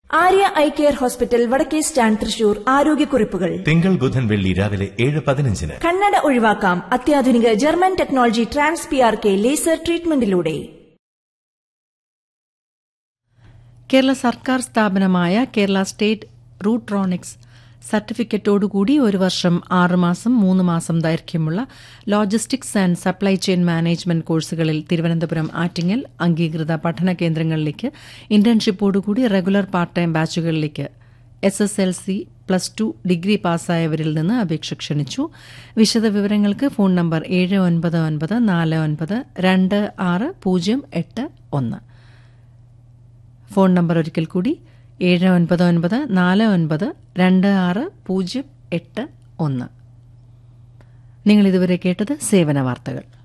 Arya eye care hospital വടക്കേ stand Thrissur ആരോഗ്യക്കുറിപ്പുകൾ തിങ്കൾ ബുധൻ വെള്ളി രാവിലെ ഏഴ് പതിനഞ്ചിന് കണ്ണട ഒഴിവാക്കാം അത്യാധുനിക German technology trans P R K laser ട്രീറ്റ്മെന്റിലൂടെ കേരള സർക്കാർ സ്ഥാപനമായ കേരള സ്റ്റേറ്റ് റൂട്രോണിക്സ് സർട്ടിഫിക്കറ്റോടുകൂടി ഒരു വർഷം ആറുമാസം മൂന്ന് മാസം ദൈർഘ്യമുള്ള logistics and supply chain management കോഴ്സുകളിൽ തിരുവനന്തപുരം ആറ്റിങ്ങൽ അംഗീകൃത പഠന കേന്ദ്രങ്ങളിലേക്ക് ഇന്റേൺഷിപ്പോടുകൂടി റെഗുലർ പാർട്ട് ടൈം ബാച്ചുകളിലേക്ക് S S L C plus two degree പാസ്സായവരിൽ നിന്ന് അപേക്ഷ ക്ഷണിച്ചു വിശദവിവരങ്ങൾക്ക് ഫോൺ നമ്പർ ഏഴ് ഒൻപത് ഒൻപത് നാല് ഒൻപത് രണ്ട് ആറ് പൂജ്യം എട്ട് ഒന്ന് ഫോൺ നമ്പർ ഒരിക്കൽ കൂടി ഏഴ് ഒൻപത് ഒൻപത് നാല് ഒൻപത് രണ്ട് ആറ് പൂജ്യം എട്ട് ഒന്ന് നിങ്ങൾ ഇതുവരെ കേട്ടത് സേവന വാർത്തകൾ